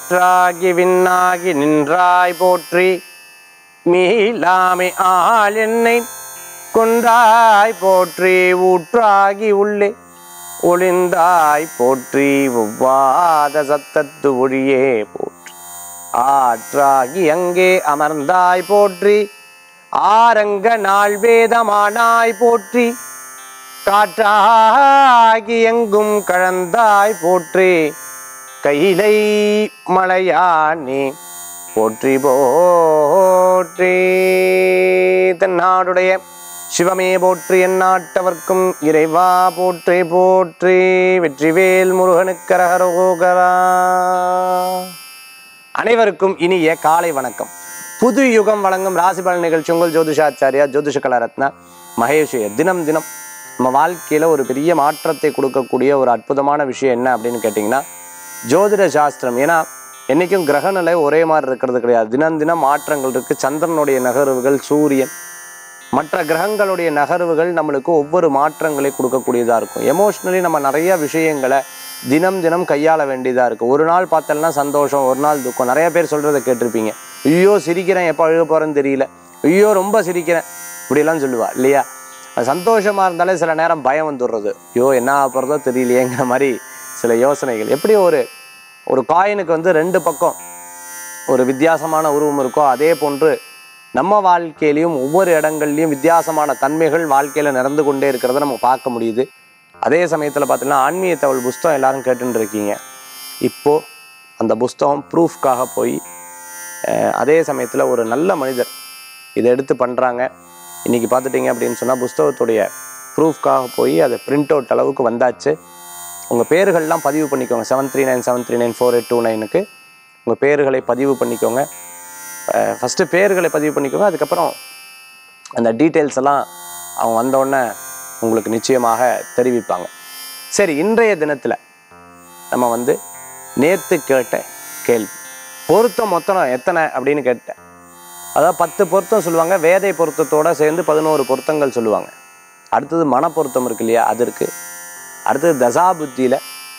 காற்றாகி விண்ணாகி நின்றாய் போற்றி மீளாமை ஆள் என்னை கொன்றாய் போற்றி ஊற்றாகி உள்ளே ஒளிந்தாய் போற்றி ஒவ்வாத சத்தத்து ஒழியே போற்றி ஆற்றாகி அங்கே அமர்ந்தாய் போற்றி ஆரங்க நாள் வேதமானாய் போற்றி காற்றாகி எங்கும் கழந்தாய் போற்றி கையிலை மலையானே போற்றி போற்றி தென்னாடுடைய சிவமே போற்றி எந்நாட்டவர்க்கும் இறைவா போற்றி போற்றி வெற்றிவேல் முருகனுக்கரகரோகரா அனைவருக்கும் இனிய காலை வணக்கம் புது யுகம் வழங்கும் ராசி பலன் நிகழ்ச்சி உங்கள் ஜோதிஷாச்சாரியா ஜோதிஷ கலாரத்னா மகேஷ் தினம் தினம் நம்ம வாழ்க்கையில் ஒரு பெரிய மாற்றத்தை கொடுக்கக்கூடிய ஒரு அற்புதமான விஷயம் என்ன அப்படின்னு கேட்டிங்கன்னா ஜோதிட சாஸ்திரம் ஏன்னா என்றைக்கும் கிரகநிலை ஒரே மாதிரி இருக்கிறது கிடையாது தினம் தினம் மாற்றங்கள் இருக்குது சந்திரனுடைய நகர்வுகள் சூரியன் மற்ற கிரகங்களுடைய நகர்வுகள் நம்மளுக்கு ஒவ்வொரு மாற்றங்களை கொடுக்கக்கூடியதாக இருக்கும் எமோஷ்னலி நம்ம நிறைய விஷயங்களை தினம் தினம் கையாள வேண்டியதாக இருக்குது ஒரு நாள் பார்த்தோம்னா சந்தோஷம் ஒரு நாள் துக்கம் நிறைய பேர் சொல்கிறத கேட்டிருப்பீங்க ஐயோ சிரிக்கிறேன் எப்போ அழுக போகிறேன்னு தெரியல ஐயோ ரொம்ப சிரிக்கிறேன் இப்படியெல்லாம் சொல்லுவா இல்லையா அது சந்தோஷமாக இருந்தாலே சில நேரம் பயம் வந்துடுறது ஐயோ என்ன ஆக போகிறதோ தெரியலையேங்கிற மாதிரி சில யோசனைகள் எப்படி ஒரு ஒரு காயினுக்கு வந்து ரெண்டு பக்கம் ஒரு வித்தியாசமான உருவம் இருக்கோ அதே போன்று நம்ம வாழ்க்கையிலையும் ஒவ்வொரு இடங்கள்லையும் வித்தியாசமான தன்மைகள் வாழ்க்கையில் நடந்து கொண்டே இருக்கிறத நம்ம பார்க்க முடியுது அதே சமயத்தில் பார்த்தீங்கன்னா ஆன்மீக தகவல் புஸ்தகம் எல்லாரும் கேட்டுட்டு இருக்கீங்க இப்போது அந்த புஸ்தகம் ப்ரூஃப்காக போய் அஹ், அதே சமயத்தில் ஒரு நல்ல மனிதர் இதை எடுத்து பண்ணுறாங்க இன்றைக்கி பார்த்துட்டிங்க அப்படின்னு சொன்னால் புஸ்தகத்துடைய ப்ரூஃப்காக போய் அதை பிரிண்ட் அவுட் அளவுக்கு வந்தாச்சு உங்கள் பேர்கள்லாம் பதிவு பண்ணிக்கோங்க seven three nine seven three nine four eight two நைனுக்கு உங்கள் பேர்களை பதிவு பண்ணிக்கோங்க ஃபஸ்ட்டு பேர்களை பதிவு பண்ணிக்கோங்க அதுக்கப்புறம் அந்த டீட்டெயில்ஸ் எல்லாம் அவங்க வந்தோடனே உங்களுக்கு நிச்சயமாக தெரிவிப்பாங்க சரி இன்றைய தினத்தில் நம்ம வந்து நேற்று கேட்ட கேள்வி பொருத்தம் மொத்தம் எத்தனை அப்படின்னு கேட்டேன் அதாவது பத்து பொருத்தம் சொல்லுவாங்க வேதை பொருத்தத்தோடு சேர்ந்து பதினோரு பொருத்தங்கள் சொல்லுவாங்க அடுத்தது மன பொருத்தம் இருக்கு இல்லையா அது இருக்குது அடுத்தது தசாபுத்தியில்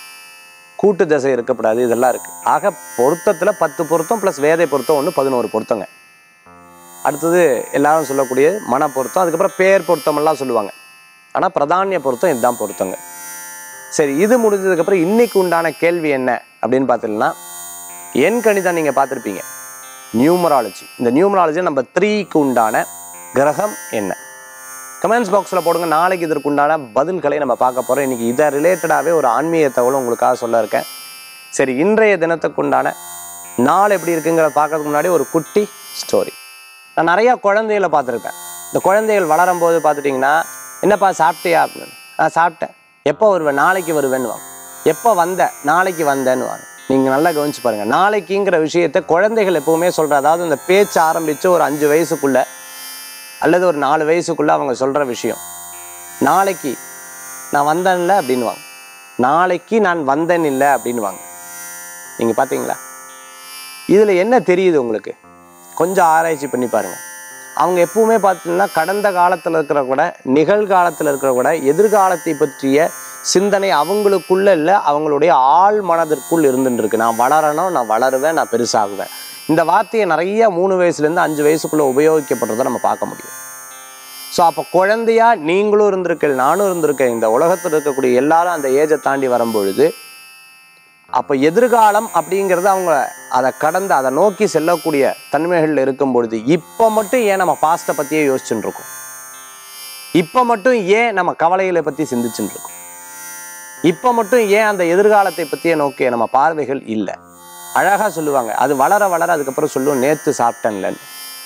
கூட்டு தசை இருக்கப்படாது இதெல்லாம் இருக்குது ஆக பொருத்தத்தில் பத்து பொருத்தம் ப்ளஸ் வேதை பொருத்தம் ஒன்று பதினோரு பொருத்தங்க அடுத்தது எல்லாரும் சொல்லக்கூடிய மன பொருத்தம் அதுக்கப்புறம் பேர் பொருத்தமெல்லாம் சொல்லுவாங்க ஆனால் பிரதானிய பொருத்தம் இதுதான் பொருத்தங்க சரி இது முடிஞ்சதுக்கப்புறம் இன்னைக்கு உண்டான கேள்வி என்ன அப்படின்னு பார்த்தீங்கன்னா எண் கணிதம் நீங்கள் பார்த்துருப்பீங்க நியூமராலஜி இந்த நியூமராலஜி நம்ம த்ரீக்கு உண்டான கிரகம் என்ன கமெண்ட்ஸ் பாக்ஸில் போடுங்க நாளைக்கு இதற்கு உண்டான பதில்களை நம்ம பார்க்க போகிறோம் இன்றைக்கி இதை ரிலேட்டடாகவே ஒரு ஆன்மீக தகவல் உங்களுக்காக சொல்ல இருக்கேன் சரி இன்றைய தினத்துக்கு உண்டான நாள் எப்படி இருக்குங்கிறத பார்க்கறதுக்கு முன்னாடி ஒரு குட்டி ஸ்டோரி நான் நிறையா குழந்தைகளை பார்த்துருப்பேன் இந்த குழந்தைகள் வளரும் போது பார்த்துட்டிங்கன்னா என்னப்பா சாப்பிட்டியா அப்படின்னு நான் சாப்பிட்டேன் எப்போ வருவேன் நாளைக்கு வருவேன்னு வாங்க எப்போ வந்த நாளைக்கு வந்தேன்னு வாங்க நீங்கள் நல்லா கவனிச்சு பாருங்கள் நாளைக்குங்கிற விஷயத்தை குழந்தைகள் எப்பவுமே சொல்கிற அதாவது இந்த பேச்சு ஆரம்பித்து ஒரு அஞ்சு வயசுக்குள்ளே அல்லது ஒரு நாலு வயசுக்குள்ளே அவங்க சொல்கிற விஷயம் நாளைக்கு நான் வந்தேன்ல அப்படின்னுவாங்க நாளைக்கு நான் வந்தேன் இல்லை அப்படின்னுவாங்க நீங்கள் பார்த்தீங்களா இதில் என்ன தெரியுது உங்களுக்கு கொஞ்சம் ஆராய்ச்சி பண்ணி பாருங்கள் அவங்க எப்பவுமே பார்த்தீங்கன்னா கடந்த காலத்தில் இருக்கிற கூட நிகழ்காலத்தில் இருக்கிற கூட எதிர்காலத்தை பற்றிய சிந்தனை அவங்களுக்குள்ள இல்லை அவங்களுடைய ஆழ் மனதிற்குள் இருந்துட்டு இருக்கு நான் வளரணும் நான் வளருவேன் நான் பெருசாகுவேன் இந்த வார்த்தையை நிறைய மூணு வயசுலேருந்து அஞ்சு வயசுக்குள்ளே உபயோகிக்கப்படுறதை நம்ம பார்க்க முடியும் ஸோ அப்போ குழந்தையா நீங்களும் இருந்திருக்கேன் நானும் இருந்திருக்கேன் இந்த உலகத்தில் இருக்கக்கூடிய எல்லாரும் அந்த ஏஜை தாண்டி வரும்பொழுது அப்போ எதிர்காலம் அப்படிங்கிறது அவங்க அதை கடந்து அதை நோக்கி செல்லக்கூடிய தன்மைகளில் இருக்கும் பொழுது இப்போ மட்டும் ஏன் நம்ம பாஸ்ட்டை பற்றியே யோசிச்சுட்டு இருக்கோம் இப்போ மட்டும் ஏன் நம்ம கவலைகளை பற்றி சிந்திச்சுட்டு இருக்கோம் இப்போ மட்டும் ஏன் அந்த எதிர்காலத்தை பற்றிய நோக்கிய நம்ம பார்வைகள் இல்லை அழகாக சொல்லுவாங்க அது வளர வளர அதுக்கப்புறம் சொல்லுவோம் நேற்று சாப்பிட்டேன்லன்னு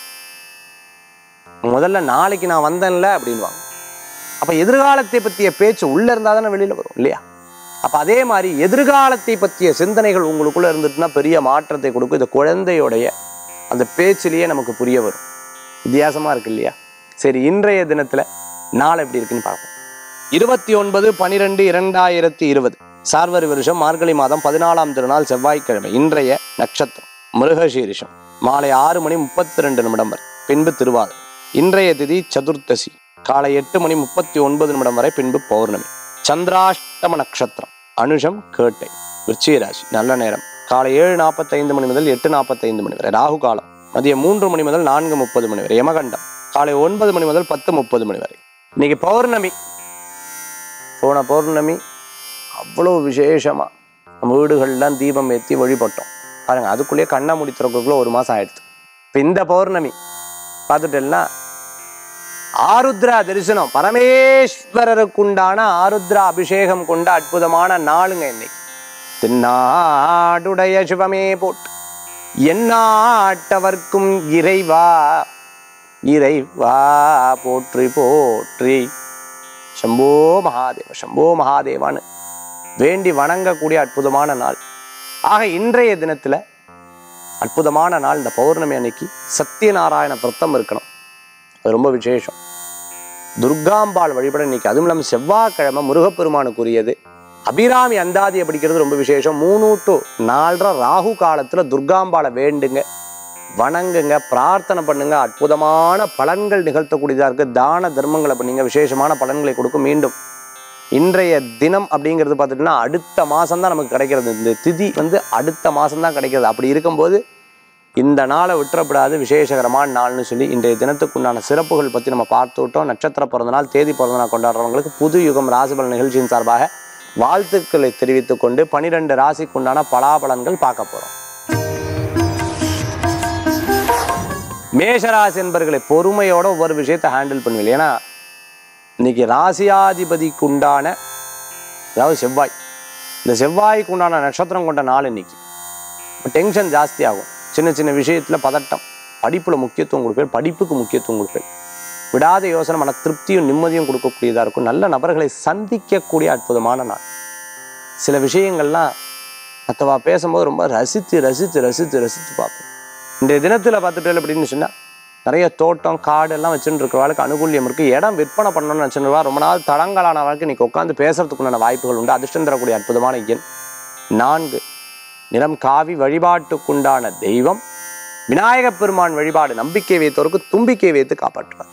முதல்ல நாளைக்கு நான் வந்தேன்ல அப்படின்வாங்க அப்போ எதிர்காலத்தை பற்றிய பேச்சு உள்ளே இருந்தால் தானே வெளியில் வரும் இல்லையா அப்போ அதே மாதிரி எதிர்காலத்தை பற்றிய சிந்தனைகள் உங்களுக்குள்ளே இருந்துட்டுனா பெரிய மாற்றத்தை கொடுக்கும் இந்த குழந்தையுடைய அந்த பேச்சிலேயே நமக்கு புரிய வரும் வித்தியாசமாக இருக்கு இல்லையா சரி இன்றைய தினத்தில் நாள் எப்படி இருக்குன்னு பார்ப்போம் இருபத்தி ஒன்பது பனிரெண்டு இரண்டாயிரத்தி இருபது சார்வரி வருஷம் மார்கழி மாதம் பதினாலாம் திருநாள் செவ்வாய்க்கிழமை இன்றைய நட்சத்திரம் மிருகசீரிஷம் மாலை ஆறு மணி முப்பத்தி ரெண்டு நிமிடம் வரை பின்பு திருவாதிரை இன்றைய திதி சதுர்த்தசி காலை எட்டு மணி முப்பத்தி ஒன்பது நிமிடம் வரை பின்பு பௌர்ணமி சந்திராஷ்டம நட்சத்திரம் அனுஷம் கேட்டை விருச்சிக ராசி நல்ல நேரம் காலை ஏழு நாற்பத்தைந்து மணி முதல் எட்டு நாற்பத்தைந்து மணி வரை ராகு காலம் மதியம் மூன்று மணி முதல் நான்கு முப்பது மணி வரை யமகண்டம் காலை ஒன்பது மணி முதல் பத்து முப்பது மணி வரை இன்னைக்கு பௌர்ணமி போன பௌர்ணமி அவ்வளோ விசேஷமா நம்ம வீடுகள்லாம் தீபம் ஏற்றி வழிபட்டோம் பாருங்க அதுக்குள்ளேயே கண்ணை முடி திறக்கக்குள்ள ஒரு மாசம் ஆயிடுச்சு இப்போ இந்த பௌர்ணமி பார்த்துட்டேன்னா ஆருத்ரா தரிசனம் பரமேஸ்வரருக்குண்டான ஆருத்ரா அபிஷேகம் கொண்ட அற்புதமான நாளுங்க இன்னைக்கு தென்னாடுடைய சிவமே போட்டு எந்நாட்டவர்க்கும் இறைவா இறைவா போற்றி போற்றி சம்போ மகாதேவ சம்போ மகாதேவான்னு வேண்டி வணங்கக்கூடிய அற்புதமான நாள் ஆக இன்றைய தினத்துல அற்புதமான நாள் இந்த பௌர்ணமி அன்னைக்கு சத்யநாராயண விரதம் இருக்கணும் அது ரொம்ப விசேஷம் துர்காம்பாள் வழிபட இன்னைக்கு அதுவும் இல்லாமல் செவ்வாய்க்கிழமை முருகப்பெருமானுக்குரியது அபிராமி அந்தாதியை படிக்கிறது ரொம்ப விசேஷம் மூணு டு நாலரை ராகு காலத்துல துர்காம்பாளை வேண்டுங்க வணங்குங்க பிரார்த்தனை பண்ணுங்க அற்புதமான பலன்கள் நிகழ்த்தக்கூடியதா இருக்கு தான தர்மங்களை பண்ணுங்க விசேஷமான பலன்களை கொடுக்கும் மீண்டும் இன்றைய தினம் அப்படிங்கிறது பார்த்துட்டோம்னா அடுத்த மாதம் தான் நமக்கு கிடைக்கிறது இந்த திதி வந்து அடுத்த மாதம் தான் கிடைக்கிறது அப்படி இருக்கும்போது இந்த நாளை விட்டுறப்படாது விசேஷகரமான நாள்னு சொல்லி இன்றைய தினத்துக்குண்டான சிறப்புகள் பற்றி நம்ம பார்த்து விட்டோம் நட்சத்திர பிறந்த நாள் தேதி பிறந்த நாள் கொண்டாடுறவங்களுக்கு புது யுகம் ராசிபலன் நிகழ்ச்சியின் சார்பாக வாழ்த்துக்களை தெரிவித்துக் கொண்டு பனிரெண்டு ராசிக்குண்டான பலாபலன்கள் பார்க்க போறோம் மேஷராசி என்பர்களை பொறுமையோட ஒவ்வொரு விஷயத்தை ஹேண்டில் பண்ணுவீங்க ஏன்னா இன்னைக்கு ராசியாதிபதிக்கு உண்டான அதாவது செவ்வாய் இந்த செவ்வாய்க்கு உண்டான நட்சத்திரம் கொண்ட நாள் இன்னைக்கு இப்போ டென்ஷன் ஜாஸ்தி ஆகும் சின்ன சின்ன விஷயத்தில் பதட்டம் படிப்பில் முக்கியத்துவம் கொடுப்பேன் படிப்புக்கு முக்கியத்துவம் கொடுப்பேன் விடாத யோசனை மன திருப்தியும் நிம்மதியும் கொடுக்கக்கூடியதாக இருக்கும் நல்ல நபர்களை சந்திக்கக்கூடிய அற்புதமான நாள் சில விஷயங்கள்லாம் மற்றவா பேசும்போது ரொம்ப ரசித்து ரசித்து ரசித்து ரசித்து பார்ப்பேன் இன்றைய தினத்தில் பார்த்துட்டு அப்படின்னு சொன்னால் நிறைய தோட்டம் காடு எல்லாம் வச்சுட்டு இருக்கிறவாளுக்கு அனுகூல்யம் இருக்குது இடம் விற்பனை பண்ணணும்னு வச்சுருவா ரொம்ப நாள் தடங்கலான வாழ்க்கை இன்னைக்கு உட்காந்து பேசுறதுக்குண்டான வாய்ப்புகள் உண்டு அதிர்ஷ்டம் தரக்கூடிய அற்புதமான எண் நான்கு நிறம் காவி வழிபாட்டுக்குண்டான தெய்வம் விநாயகப் பெருமான் வழிபாடு நம்பிக்கை வைத்தோருக்கு தும்பிக்கை வைத்து காப்பாற்றுவார்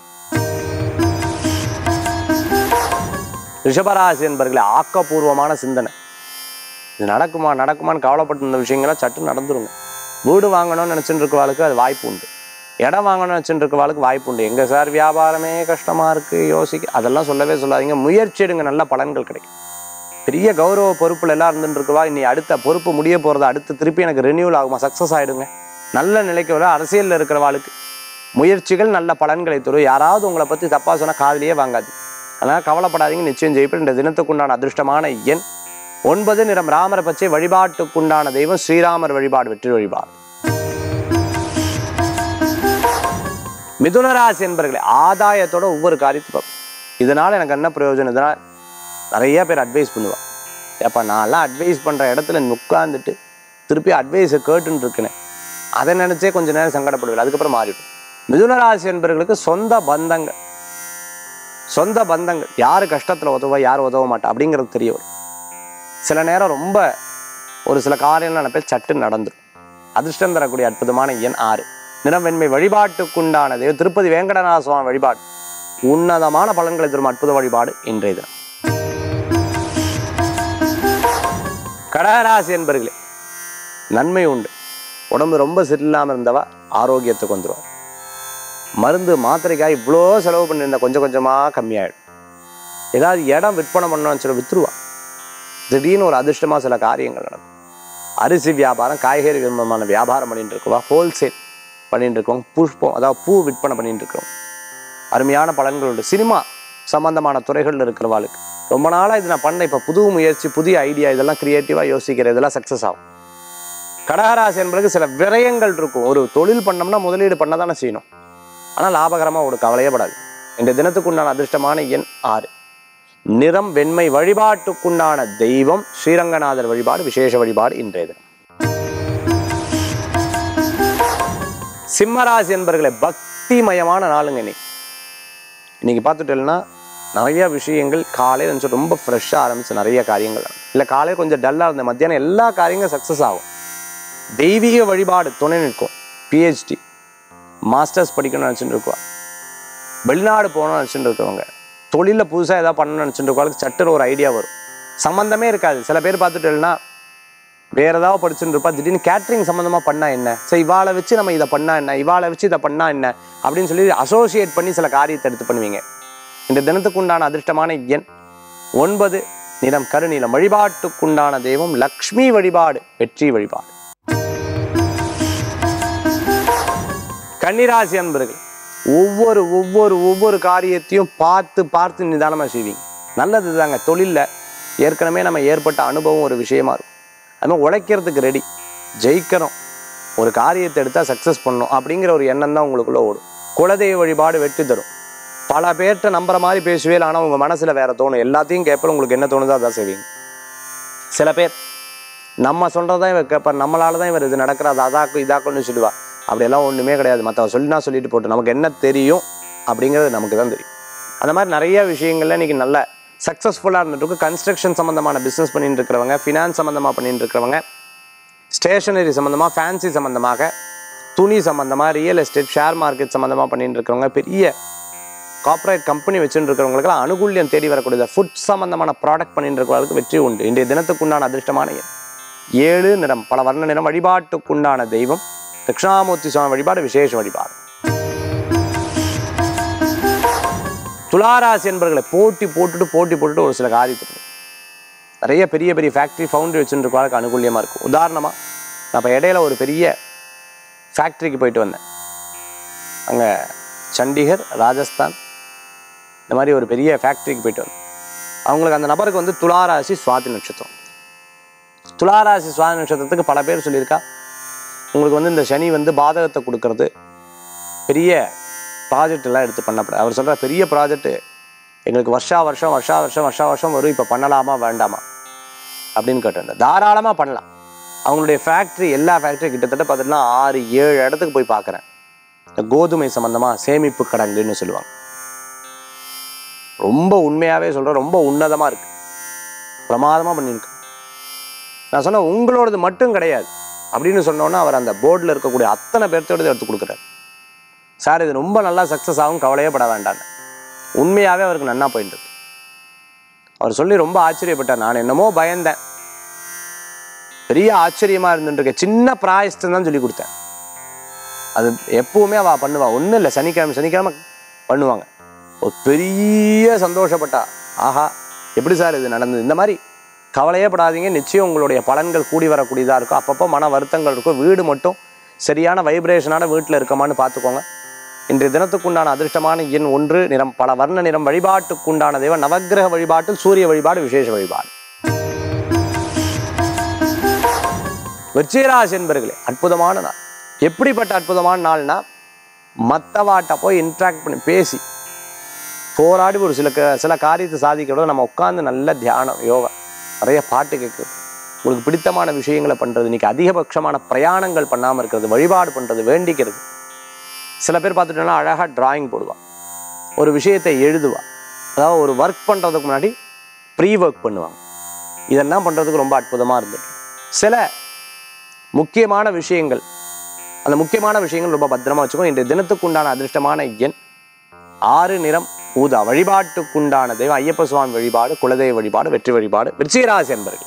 ரிஷபராசி என்பர்களே ஆக்கப்பூர்வமான சிந்தனை இது நடக்குமா நடக்குமான்னு கவலைப்பட்டு இருந்த விஷயங்கள்லாம் சட்டு நடந்துருங்க வீடு வாங்கணும்னு நினச்சிட்டு இருக்கவாளுக்கு அது வாய்ப்பு உண்டு இடம் வாங்கணும்னு நினச்சிட்டு இருக்கவாளுக்கு வாய்ப்பு உண்டு எங்க சார் வியாபாரமே கஷ்டமா இருக்கு யோசிக்க அதெல்லாம் சொல்லவே சொல்லாதீங்க முயற்சி எடுங்க நல்ல பலன்கள் கிடைக்கும் பெரிய கௌரவ பொறுப்புல எல்லாம் இருந்துட்டு இருக்கவா இனி அடுத்த பொறுப்பு முடிய போறது அடுத்து திருப்பி எனக்கு ரினியூவல் ஆகுமா சக்ஸஸ் ஆயிடுங்க நல்ல நிலைக்கு வர அரசியலில் இருக்கிறவாளுக்கு முயற்சிகள் நல்ல பலன்களை தரும் யாராவது உங்களை பத்தி தப்பா சொன்னா காதுலயே வாங்காது அதனால கவலைப்படாதீங்க நிச்சயம் ஜெயிப்பேன் இந்த தினத்துக்குண்டான அதிர்ஷ்டமான எண் ஒன்பது நிறம் ராமர பச்சை வழிபாட்டுக்குண்டான தெய்வம் ஸ்ரீராமர் வழிபாடு வெற்றி வழிபாடு மிதுனராசி என்பர்களே ஆதாயத்தோட ஒவ்வொரு காரியத்தை பார்ப்போம் இதனால எனக்கு என்ன பிரயோஜனம் இதனால் நிறைய பேர் அட்வைஸ் பண்ணுவா ஏப்பா நான்லாம் அட்வைஸ் பண்ற இடத்துல உட்காந்துட்டு திருப்பி அட்வைஸை கேட்டுன்னு இருக்கேனே அதை நினைச்சே கொஞ்ச நேரம் சங்கடப்படுவேன் அதுக்கப்புறம் மாறிடும் மிதுனராசி என்பவர்களுக்கு சொந்த பந்தங்கள் சொந்த பந்தங்கள் யார் கஷ்டத்தில் உதவ யார் உதவ மாட்டா அப்படிங்கிறது தெரிய வரும் சில நேரம் ரொம்ப ஒரு சில காரியங்கள் நினைப்பேன் சட்டு நடந்துடும் அதிர்ஷ்டம் தரக்கூடிய அற்புதமான எண் ஆறு நிறம் வெண்மை வழிபாட்டுக்குண்டான தெய்வம் திருப்பதி வேங்கடநாத சுவாமி வழிபாடு உன்னதமான பலன்களை தரும் அற்புத வழிபாடு இன்றைய தினம் கடகராசி என்பர்களே நன்மை உண்டு உடம்பு ரொம்ப சரியில்லாமல் இருந்தவா ஆரோக்கியத்துக்கு வந்துடுவார் மருந்து மாத்திரைக்காக இவ்வளோ செலவு பண்ணியிருந்தா கொஞ்சம் கொஞ்சமாக கம்மியாயிடும் ஏதாவது இடம் விற்பனை பண்ணணும்னு சொல்லி வித்துருவா திடீர்னு ஒரு அதிர்ஷ்டமாக சில காரியங்கள் நடக்கும் அரிசி வியாபாரம் காய்கறி விரும்பமான வியாபாரம் பண்ணிட்டு இருக்கவா ஹோல்சேல் பண்ணிட்டு இருக்கவங்க புஷ்பம் அதாவது பூ விற்பனை பண்ணிட்டு இருக்கிறவங்க அருமையான பலன்கள் உண்டு சினிமா சம்பந்தமான துறைகளில் இருக்கிறவாளுக்கு ரொம்ப நாளாக இது நான் பண்ண இப்போ புது முயற்சி புதிய ஐடியா இதெல்லாம் கிரியேட்டிவாக யோசிக்கிற இதெல்லாம் சக்ஸஸ் ஆகும் கடகராசி என்பதுக்கு சில விரயங்கள் இருக்கும் ஒரு தொழில் பண்ணோம்னா முதலீடு பண்ண தானே செய்யணும் ஆனால் லாபகரமாக ஒரு கவலையே படாது இந்த தினத்துக்குண்டான அதிர்ஷ்டமான எண் ஆறு நிறம் வெண்மை வழிபாட்டுக்குண்டான தெய்வம் ஸ்ரீரங்கநாதர் வழிபாடு விசேஷ வழிபாடு இன்றைய தினம் சிம்மராசி என்பர்களை பக்திமயமான நாளுங்க இன்னைக்கு இன்னைக்கு பார்த்துட்டேன்னா நிறைய விஷயங்கள் காலையில் இருந்துச்சு ரொம்ப ஃப்ரெஷ்ஷாக ஆரம்பிச்சு நிறைய காரியங்கள் இல்லை காலையில் கொஞ்சம் டல்லாக இருந்த மத்தியானம் எல்லா காரியங்களும் சக்ஸஸ் ஆகும் தெய்வீக வழிபாடு துணை நிற்கும் பிஹெச்டி மாஸ்டர்ஸ் படிக்கணும்னு நினச்சிட்டு இருக்குவா வெளிநாடு போகணும்னு நினச்சிட்டு இருக்கவங்க தொழிலில் புதுசாக ஏதாவது பண்ணணும்னு நினச்சிட்டு இருக்கவங்களுக்கு சட்டுன்னு ஒரு ஐடியா வரும் சம்மந்தமே இருக்காது சில பேர் பார்த்துட்டேன்னா வேற ஏதாவது படிச்சுட்டு இருப்பா திடீர்னு கேட்ரிங் சம்மந்தமா பண்ணா என்ன சரி இவாளை வச்சு நம்ம இதை பண்ணா என்ன இவாளை வச்சு இதை பண்ணா என்ன அப்படின்னு சொல்லி அசோசியேட் பண்ணி சில காரியத்தை எடுத்து பண்ணுவீங்க இந்த தினத்துக்கு உண்டான அதிர்ஷ்டமான எண் ஒன்பது நிறம் கருநீலம் வழிபாட்டுக்குண்டான தெய்வம் லக்ஷ்மி வழிபாடு வெற்றி வழிபாடு கன்னிராசி அன்பர்கள் ஒவ்வொரு ஒவ்வொரு ஒவ்வொரு காரியத்தையும் பார்த்து பார்த்து நிதானமாக செய்வீங்க நல்லது தாங்க தொழிலில் ஏற்கனவே நம்ம ஏற்பட்ட அனுபவம் ஒரு விஷயமா இருக்கும் அது மாதிரி உழைக்கிறதுக்கு ரெடி ஜெயிக்கணும் ஒரு காரியத்தை எடுத்தால் சக்ஸஸ் பண்ணணும் அப்படிங்கிற ஒரு எண்ணம் தான் உங்களுக்குள்ள ஓடும் குலதெய்வ வழிபாடு வெற்றி தரும் பல பேர்கிட்ட நம்புற மாதிரி பேசுவே ஆனால் உங்கள் மனசில் வேற தோணும் எல்லாத்தையும் கேட்பல உங்களுக்கு என்ன தோணுதோ அதான் செய்வீங்க சில பேர் நம்ம சொல்கிறதான் இவர் கேட்பார் நம்மளால தான் இவர் இது நடக்கிறது அதாக்கும் இதாக்கும்னு சொல்லுவா அப்படியெல்லாம் ஒன்றுமே கிடையாது மற்றவ சொல்லினா சொல்லிட்டு போட்டு நமக்கு என்ன தெரியும் அப்படிங்கிறது நமக்கு தான் தெரியும் அந்த மாதிரி நிறைய விஷயங்கள்ல இன்னைக்கு நல்ல சக்ஸஸ்ஃபுல்லாக இருந்துட்டு இருக்கு கன்ஸ்ட்ரக்ஷன் சம்மந்தமான பிஸ்னஸ் பண்ணிட்டு இருக்கிறவங்க ஃபினான்ஸ் சம்மந்தமாக பண்ணிட்டு இருக்கிறவங்க ஸ்டேஷனரி சம்மந்தமாக ஃபேன்சி சம்மந்தமாக துணி சம்மந்தமாக ரியல் எஸ்டேட் ஷேர் மார்க்கெட் சம்மந்தமாக பண்ணிட்டு இருக்கிறவங்க பெரிய கார்ப்பரேட் கம்பெனி வச்சுட்டு இருக்கிறவங்களுக்குலாம் அனுகூல்யம் தேடி வரக்கூடியது ஃபுட் சம்மந்தமான ப்ராடக்ட் பண்ணிட்டு இருக்கிறவங்களுக்கு வெற்றி உண்டு இன்றைய தினத்துக்குண்டான அதிர்ஷ்டமான எண் ஏழு நிறம் பல வர்ண நிறம் வழிபாட்டுக்குண்டான தெய்வம் தட்சிணாமூர்த்தி சுவாமி வழிபாடு விசேஷ வழிபாடு துளாராசி என்பர்களை போட்டி போட்டுட்டு போட்டி போட்டுட்டு ஒரு சில காரியத்தை பண்ணும். நிறைய பெரிய பெரிய ஃபேக்ட்ரி ஃபவுண்டரி வச்சுட்டு இருக்கிறவங்களுக்கு அனுகூலியமாக இருக்கும் உதாரணமாக நான் இப்போ இடையில ஒரு பெரிய ஃபேக்ட்ரிக்கு போயிட்டு வந்தேன் அங்கே சண்டிகர் ராஜஸ்தான் இந்த மாதிரி ஒரு பெரிய ஃபேக்ட்ரிக்கு போயிட்டு வந்தேன் அவங்களுக்கு அந்த நபருக்கு வந்து துளாராசி சுவாதி நட்சத்திரம் துளாராசி சுவாதி நட்சத்திரத்துக்கு பல பேர் சொல்லியிருக்கா உங்களுக்கு வந்து இந்த சனி வந்து பாதகத்தை கொடுக்கறது பெரிய ப்ராஜெக்ட் எல்லாம் எடுத்து பண்ணப்பட அவர் சொல்ற பெரிய ப்ராஜெக்ட் எங்களுக்கு வருஷா வருஷம் வருஷா வருஷம் வருஷா வருஷம் வரும் இப்போ பண்ணலாமா வேண்டாமா அப்படின்னு கேட்டிருந்தேன் தாராளமாக பண்ணலாம் அவங்களுடைய ஃபேக்ட்ரி எல்லா ஃபேக்ட்ரி கிட்டத்தட்ட பார்த்தீங்கன்னா ஆறு ஏழு இடத்துக்கு போய் பார்க்குறேன் இந்த கோதுமை சம்மந்தமாக சேமிப்பு கடங்குன்னு சொல்லுவாங்க ரொம்ப உண்மையாகவே சொல்கிறேன் ரொம்ப உன்னதமாக இருக்கு பிரமாதமாக பண்ணியிருக்கு நான் சொன்னேன் உங்களோடது மட்டும் கிடையாது அப்படின்னு சொன்னோன்னே அவர் அந்த போர்டில் இருக்கக்கூடிய அத்தனை பேர்த்தோடது எடுத்து கொடுக்குறாரு சார் இது ரொம்ப நல்லா சக்ஸஸ் ஆகும் கவலையே பட வேண்டான்னு உண்மையாகவே அவருக்கு நன்னா போயிட்டு இருக்கு அவர் சொல்லி ரொம்ப ஆச்சரியப்பட்டார் நான் என்னமோ பயந்தேன் பெரிய ஆச்சரியமா இருந்துட்டு சின்ன பிராயஸ்டம் தான் சொல்லி கொடுத்தேன் அது எப்பவுமே அவ பண்ணுவா ஒன்றும் இல்லை சனிக்கிழமை சனிக்கிழமை பண்ணுவாங்க ஒரு பெரிய சந்தோஷப்பட்டா ஆஹா எப்படி சார் இது நடந்தது இந்த மாதிரி கவலையே படாதீங்க நிச்சயம் உங்களுடைய பலன்கள் கூடி வரக்கூடியதாக இருக்கும் அப்பப்போ மன வருத்தங்கள் இருக்கும் வீடு மட்டும் சரியான வைப்ரேஷனான வீட்டில் இருக்கமான்னு பார்த்துக்கோங்க இன்றைய தினத்துக்குண்டான அதிர்ஷ்டமான எண் ஒன்று நிறம் பல வர்ண நிறம் வழிபாட்டுக்குண்டான தெய்வம் நவக்கிரக வழிபாட்டில் சூரிய வழிபாடு விசேஷ வழிபாடு விருச்சிகராசி என்பர்களே அற்புதமான நாள் எப்படிப்பட்ட அற்புதமான நாள்னா மற்றவாட்ட போய் இன்ட்ராக்ட் பண்ணி பேசி போராடி ஒரு சில க- சில காரியத்தை சாதிக்கிறத நம்ம உட்காந்து நல்ல தியானம் யோகா நிறைய பாட்டு கேட்குறது உங்களுக்கு பிடித்தமான விஷயங்களை பண்ணுறது இன்னைக்கு அதிகபட்சமான பிரயாணங்கள் பண்ணாமல் இருக்கிறது வழிபாடு பண்ணுறது வேண்டிக்கிறது சில பேர் பார்த்துட்டோம்னா அழகாக டிராயிங் போடுவா ஒரு விஷயத்தை எழுதுவா அதாவது ஒரு ஒர்க் பண்ணுறதுக்கு முன்னாடி ப்ரீ ஒர்க் பண்ணுவாங்க இதெல்லாம் பண்ணுறதுக்கு ரொம்ப அற்புதமாக இருந்துட்டு சில முக்கியமான விஷயங்கள் அந்த முக்கியமான விஷயங்கள் ரொம்ப பத்திரமா வச்சுக்கோ இன்றைய தினத்துக்குண்டான அதிர்ஷ்டமான எண் ஆறு நிறம் ஊதா வழிபாட்டுக்குண்டான தெய்வம் ஐயப்ப சுவாமி வழிபாடு குலதெய்வ வழிபாடு வெற்றி வழிபாடு விருச்சிகராசி என்பர்கள்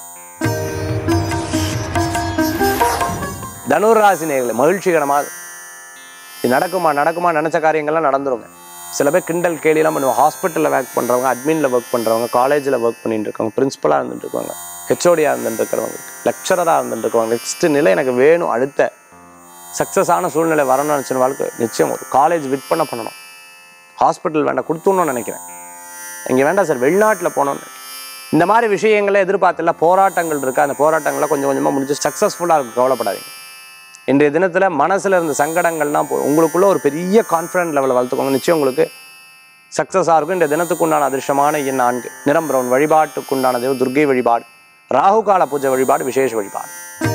தனுராசி நேர்களை மகிழ்ச்சிகரமாக இது நடக்குமா நடக்குமா நினச்ச காரியங்கள்லாம் நடந்துருங்க சில பேர் கிண்டல் கேலியெல்லாம் பண்ணுவாங்க ஹாஸ்பிட்டலில் ஒர்க் பண்ணுறவங்க அட்மினில் ஒர்க் பண்ணுறவங்க காலேஜில் ஒர்க் பண்ணிட்டு இருக்கவங்க பிரின்ஸிபலாக இருந்துட்டு இருக்கவங்க ஹெச்ஓடியாக இருந்துட்டு இருக்கிறவங்க லெக்சரராக இருந்துட்டு இருக்கவங்க நெக்ஸ்ட் நிலை எனக்கு வேணும் அடுத்த சக்ஸஸான சூழ்நிலை வரணும்னு நினச்ச வாழ்க்கை நிச்சயம் ஒரு காலேஜ் விட் பண்ண பண்ணணும் ஹாஸ்பிட்டல் வேண்டாம் கொடுத்துடணும்னு நினைக்கிறேன் இங்கே வேண்டாம் சார் வெளிநாட்டில் போகணும்னு இந்த மாதிரி விஷயங்களை எதிர்பார்த்துல போராட்டங்கள் இருக்குது அந்த போராட்டங்கள்லாம் கொஞ்சம் கொஞ்சமாக முடிஞ்சு சக்ஸஸ்ஃபுல்லாக இருக்கும் கவலைப்படாதீங்க இன்றைய தினத்தில் மனசில் இருந்த சங்கடங்கள்லாம் போ உங்களுக்குள்ள ஒரு பெரிய கான்ஃபிடன்ட் லெவலை வளர்த்துக்கோங்க நிச்சயம் உங்களுக்கு சக்ஸஸாக இருக்கும் இந்த தினத்துக்குண்டான அதிர்ஷ்டமான எண் நான்கு நிறம் பிரவுன் வழிபாட்டுக்குண்டான தெய்வம் துர்க்கை வழிபாடு ராகு கால பூஜை வழிபாடு விசேஷ வழிபாடு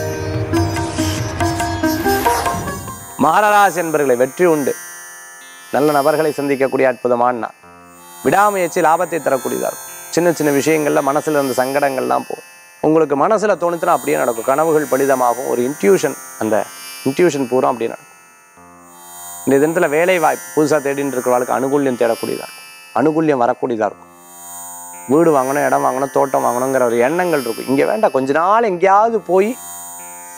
மகராசி என்பர்களை வெற்றி உண்டு நல்ல நபர்களை சந்திக்கக்கூடிய அற்புதமான நாள் விடாமுயற்சி லாபத்தை தரக்கூடியதாக இருக்கும் சின்ன சின்ன விஷயங்கள்ல மனசுல இருந்த சங்கடங்கள்லாம் போகும் உங்களுக்கு மனசுல தோணுச்சுன்னா அப்படியே நடக்கும் கனவுகள் பலிதமாகும் ஒரு இன்ட்யூஷன் அந்த இன்ட்யூஷன் பூரா அப்படியே நடக்கும் இந்த தினத்துல வேலை வாய்ப்பு புதுசாக தேடிட்டு இருக்கிறவங்களுக்கு அனுகூல்யம் தேடக்கூடியதாக இருக்கும் அனுகூல்யம் வரக்கூடியதாக இருக்கும் வீடு வாங்கணும் இடம் வாங்கணும் தோட்டம் வாங்கணுங்கிற ஒரு எண்ணங்கள் இருக்கும் இங்கே வேண்டாம் கொஞ்ச நாள் எங்கேயாவது போய்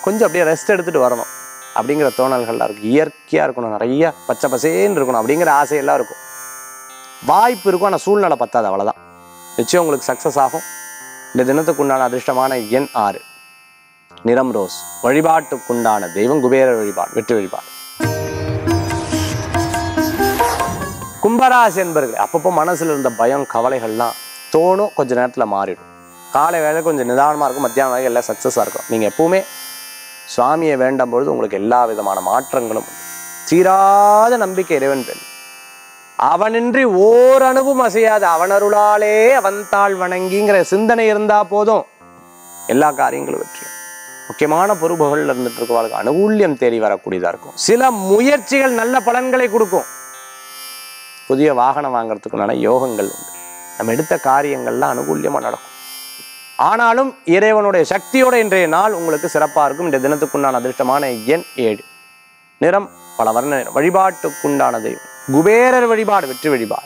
கொஞ்சம் அப்படியே ரெஸ்ட் எடுத்துகிட்டு வரணும் அப்படிங்கிற தோணல்கள்லாம் இருக்கும் இயற்கையாக இருக்கணும் நிறைய பச்சை பசேன்னு இருக்கணும் அப்படிங்கிற ஆசையெல்லாம் இருக்கும் வாய்ப்பு இருக்கும் ஆனால் சூழ்நிலை பத்தாது அவ்வளோதான் நிச்சயம் உங்களுக்கு சக்ஸஸ் ஆகும் இந்த தினத்துக்குண்டான அதிர்ஷ்டமான எண் ஆறு நிறம் ரோஸ் வழிபாட்டுக்குண்டான தெய்வம் குபேரர் வழிபாடு வெற்றி வழிபாடு கும்பராசி என்பர்கள் அப்பப்போ மனசுல இருந்த பயம் கவலைகள்லாம் தோணும் கொஞ்ச நேரத்துல மாறிடும் காலை வேலை கொஞ்சம் நிதானமா இருக்கும் மத்தியானம் வரை எல்லாம் சக்ஸஸாக இருக்கும் நீங்க எப்பவுமே சுவாமியை வேண்டும் பொழுது உங்களுக்கு எல்லா விதமான மாற்றங்களும் உண்டு. தீராத நம்பிக்கை இறைவன் பேர் அவனின்றி ஓர் அணுவும் அசையாது அவனருளாலே அவன்தாள் வணங்கிங்கிற சிந்தனை இருந்தா போதும் எல்லா காரியங்களும் வெற்றி முக்கியமான பொறுப்புகள் இருந்துட்டு இருக்கவர்களுக்கு அனுகூல்யம் தேடி வரக்கூடியதா இருக்கும் சில முயற்சிகள் நல்ல பலன்களை கொடுக்கும் புதிய வாகனம் வாங்குறதுக்குண்டான யோகங்கள் உண்டு நம்ம எடுத்த காரியங்கள்லாம் அனுகூல்யமா நடக்கும் ஆனாலும் இறைவனுடைய சக்தியோட இன்றைய நாள் உங்களுக்கு சிறப்பா இருக்கும் இந்த தினத்துக்குண்டான அதிர்ஷ்டமான எண் ஏழு நிறம் பல வர்ண நிறம் வழிபாட்டுக்குண்டான தெய்வம் குபேரர் வழிபாடு வெற்றி வழிபாடு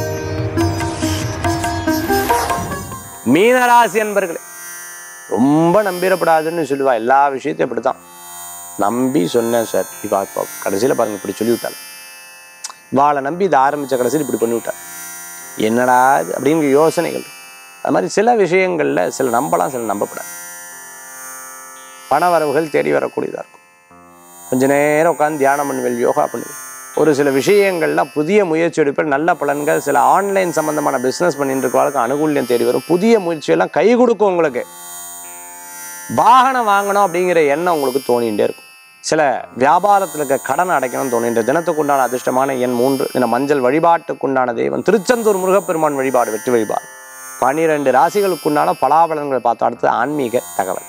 மீனராசி அன்பர்களே ரொம்ப நம்பிடப்படாதுன்னு சொல்லுவா எல்லா விஷயத்தையும் அப்படித்தான் நம்பி சொன்னேன் சார் இப்போ இப்போ கடைசியில் பாருங்க இப்படி சொல்லிவிட்டாள் வாளை நம்பி இதை ஆரம்பிச்ச கடைசியில் இப்படி பண்ணிவிட்டார் என்னடா இது அப்படிங்கிற யோசனைகள் இருக்கும். அது மாதிரி சில விஷயங்கள்ல சில நம்பலாம் சில நம்பப்படாது பண வரவுகள் தேடி வரக்கூடியதா இருக்கும் கொஞ்ச நேரம் உட்காந்து தியானம் பண்ணுவேன் யோகா பண்ணுவேன் ஒரு சில விஷயங்கள்ல புதிய முயற்சி எடுப்பேன் நல்ல பலன்கள் சில ஆன்லைன் சம்பந்தமான பிசினஸ் பண்ணிட்டு இருக்கவங்களுக்கு அனுகூல்யம் தேடி வரும் புதிய முயற்சியெல்லாம் கை கொடுக்கும் உங்களுக்கு வாகனம் வாங்கணும் அப்படிங்கிற எண்ணம் உங்களுக்கு தோணிகிட்டே இருக்கும் சில வியாபாரத்தில் இருக்க கடன் அடைக்கணும்னு தோணும் இந்த தினத்துக்குண்டான அதிர்ஷ்டமான எண் மூன்று இந்த மஞ்சள் வழிபாட்டுக்குண்டான தெய்வம் திருச்செந்தூர் முருகப்பெருமான் வழிபாடு வெற்றி வழிபாடு பனிரெண்டு ராசிகளுக்குண்டான பலாபலன்களை பார்த்து அடுத்து ஆன்மீக தகவல்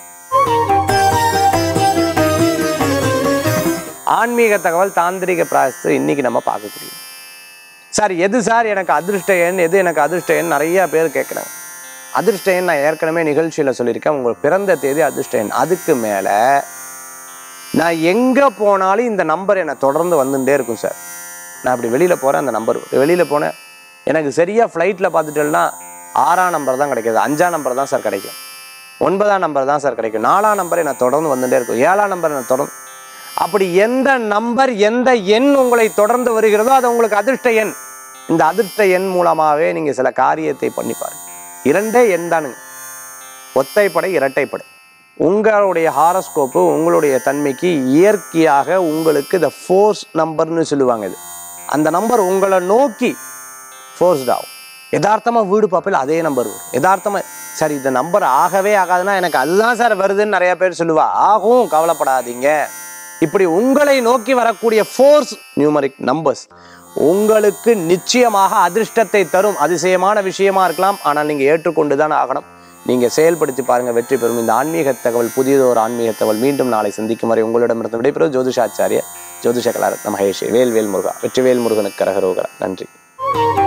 ஆன்மீக தகவல் தாந்திரிக பிராயசத்தை இன்னைக்கு நம்ம பார்க்கக்கூடிய சார் எது சார் எனக்கு அதிர்ஷ்ட எண் எது எனக்கு அதிர்ஷ்ட எண் நிறைய பேர் கேட்குறாங்க அதிர்ஷ்ட எண் நான் ஏற்கனவே நிகழ்ச்சியில் சொல்லியிருக்கேன் உங்கள் பிறந்த தேதி அதிர்ஷ்ட எண் அதுக்கு மேலே நான் எங்கே போனாலும் இந்த நம்பர் என்னை தொடர்ந்து வந்துட்டே இருக்கும் சார் நான் அப்படி வெளியில் போகிறேன் அந்த நம்பர் வெளியில் போனேன் எனக்கு சரியாக ஃப்ளைட்டில் பார்த்துட்டேன்னா ஆறாம் நம்பர் தான் கிடைக்கிது அஞ்சாம் நம்பர் தான் சார் கிடைக்கும் ஒன்பதாம் நம்பர் தான் சார் கிடைக்கும் நாலாம் நம்பர் என்னை தொடர்ந்து வந்துட்டே இருக்கும் ஏழாம் நம்பர் என்னை தொடர்ந்து அப்படி எந்த நம்பர் எந்த எண் உங்களை தொடர்ந்து வருகிறதோ அது உங்களுக்கு அதிர்ஷ்ட எண் இந்த அதிர்ஷ்ட எண் மூலமாகவே நீங்கள் சில காரியத்தை பண்ணி பாருங்க இரண்டே எண் தானுங்க ஒத்தைப்படை இரட்டைப்படை உங்களுடைய ஹாரஸ்கோப்பு உங்களுடைய தன்மைக்கு இயற்கையாக உங்களுக்கு இந்த ஃபோர்ஸ் நம்பர்னு சொல்லுவாங்க இது அந்த நம்பர் உங்களை நோக்கி ஃபோர்ஸ்ட் ஆகும் யதார்த்தமா வீடு பார்ப்பல அதே நம்பர் வரும் யதார்த்தமா சார் இந்த நம்பர் ஆகவே ஆகாதுன்னா எனக்கு அதுதான் சார் வருதுன்னு நிறைய பேர் சொல்லுவா ஆகும் கவலைப்படாதீங்க இப்படி உங்களை நோக்கி வரக்கூடிய ஃபோர்ஸ் நியூமரிக் நம்பர்ஸ் உங்களுக்கு நிச்சயமாக அதிர்ஷ்டத்தை தரும் அதிசயமான விஷயமா இருக்கலாம் ஆனால் நீங்க ஏற்றுக்கொண்டு தான் ஆகணும் நீங்க செயல்படுத்தி பாருங்க வெற்றி பெறும் இந்த ஆன்மீக தகவல் புதியதொரு ஆன்மீக தகவல் மீண்டும் நாளை சந்திக்கும் வரை உங்களிடமிருந்து விடைபெறும் ஜோதிஷாச்சாரிய ஜோதிஷ கலாரத்ன மகேஷ் வேல்வேல் முருகா வெற்றிவேல் முருகனுக்கு கரகரோகரா நன்றி